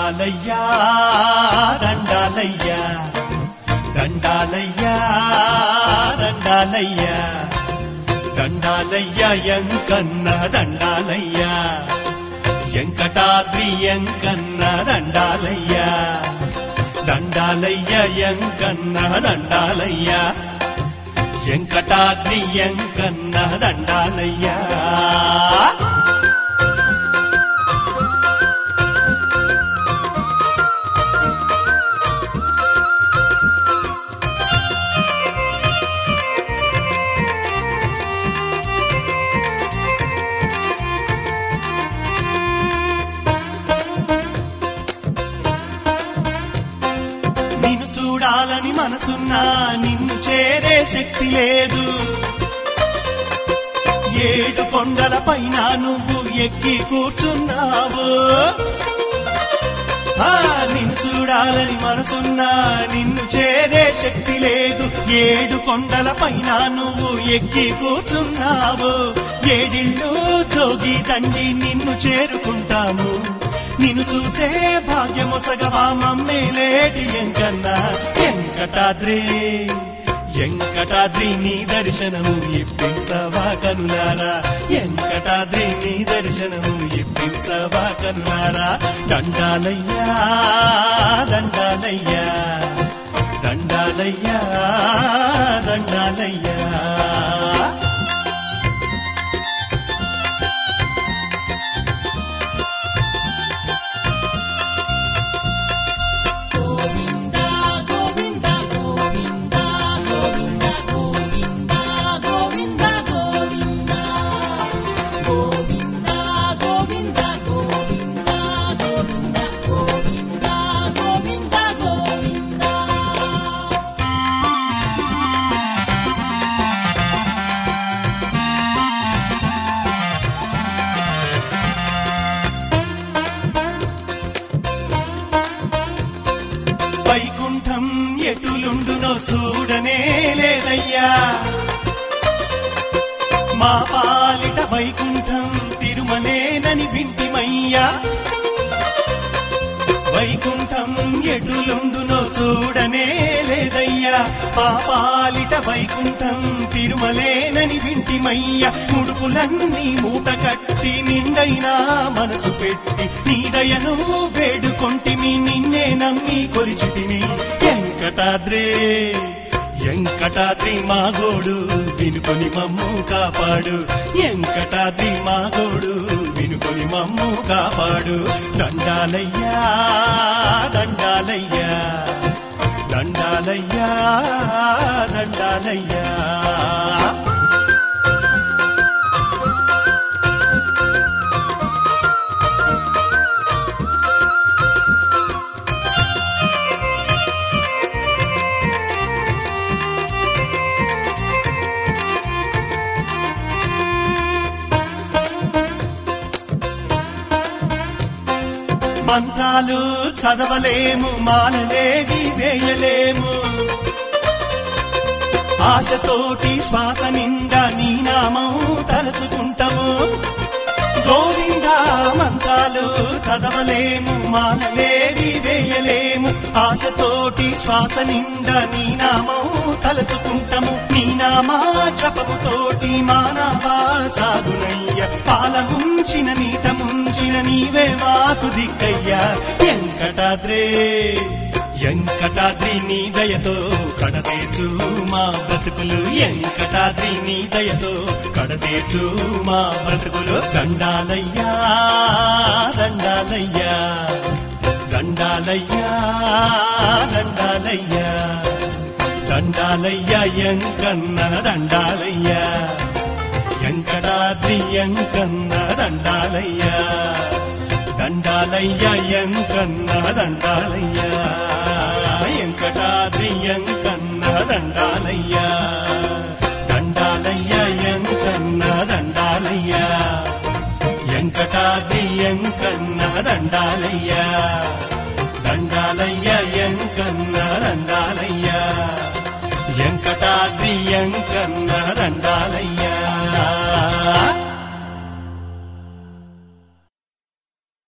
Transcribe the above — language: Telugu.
దండాలయ్యా దండాలయ్యా దండాలయ్యా దండాలయ్యా దండాలయ్యా ఎంకన్న దండాలయ్యా ఎంకటాద్రి ఎంకన్న దండాలయ్యా దండాలయ్యా ఎంకన్న దండాలయ్యా ఎంకటాద్రి ఎంకన్న దండాలయ్యా నిన్ను చూడాలని మనసున్నా నిన్ను చేరే శక్తి లేదు ఏడు కొండల పైన నువ్వు ఎక్కి కూర్చున్నావు ఆ, నిన్ను చూడాలని మనసున్నా నిన్ను చేరే శక్తి లేదు ఏడు కొండల పైన నువ్వు ఎక్కి కూర్చున్నావు ఏడిళ్ళు జోగి దండి నిన్ను చేరుకుంటాము నిన్ను చూసే భాగ్యమొసగవా మమ్మేలేటి ఎంకన్నా వెంకటాద్రి వెంకటాద్రి నీ దర్శనము ఇప్పించవా కనులారా వెంకటాద్రి నీ దర్శనము ఇప్పించవా కనులారా దండాలయ్యా దండాలయ్యా దండాలయ్యా దండాలయ్యా వైకుంఠం ఎటులుండునో చూడనే లేదయ్యా మా పాలిట వైకుంఠం తిరుమలేనని వింటిమయ్యా వైకుంఠం ఎటులుండునో చూడనే లేదయ్యా మా పాలిట వైకుంఠం తిరుమలేనని వింటిమయ్యా ముడుపులన్నీ మూట కట్టి నిండైనా మనసు పెట్టి నీ దయను వేడుకొంటిమి నిన్నే నమ్మి కొలిచితిని వెంకటాద్రే వెంకటాద్రి మా గోడు వినుకొని మమ్ము కాపాడు వెంకటాద్రి మా గోడు వినుకొని మమ్ము కాపాడు దండాలయ్యా దండాలయ్యా దండాలయ్యా దండాలయ్యా మంత్రాలు చదవలేము మాలలేవి వేయలేము ఆశతోటి శ్వాస నిండా నీ నామం తలుచుకుంటాము గోవింద మంత్రాలు చదవలేము మానలేవి వేయలేము ఆశతోటి శ్వాస నిండా నీ నామం తలుచుకుంటాము నీ నామా జపముతోటి మానవా సాగునయ్య పాలముంచిన నీత ముంచిన నీవే మాకు దిక్కయ్యా వెంకటాద్రే వెంకటాద్రి నీ దయతో కడతేచు మా బ్రతుకులు వెంకటాద్రి నీ దయతో కడతేచు మా బ్రతుకులు దండాలయ్యా దండాలయ్యా దండాలయ్యా దండాలయ్యా దండాలయ్యా ఎంకన్న దండాలయ్యా వెంకటాద్రి ఎంకన్న దండాలయ్యా దండాలయ్యా ఎంకన్న దండాలయ్యా వెంకటాద్రి ఎంకన్న దండాలయ్యా దండాలయ్యా ఎంకన్న దండాలయ్యా వెంకటాద్రి ఎంకన్న దండాలయ్యా దండాలయ్యా ఎంకన్న దండాలయ్యా వెంకటాద్రి ఎంకన్న దండాలయ్యా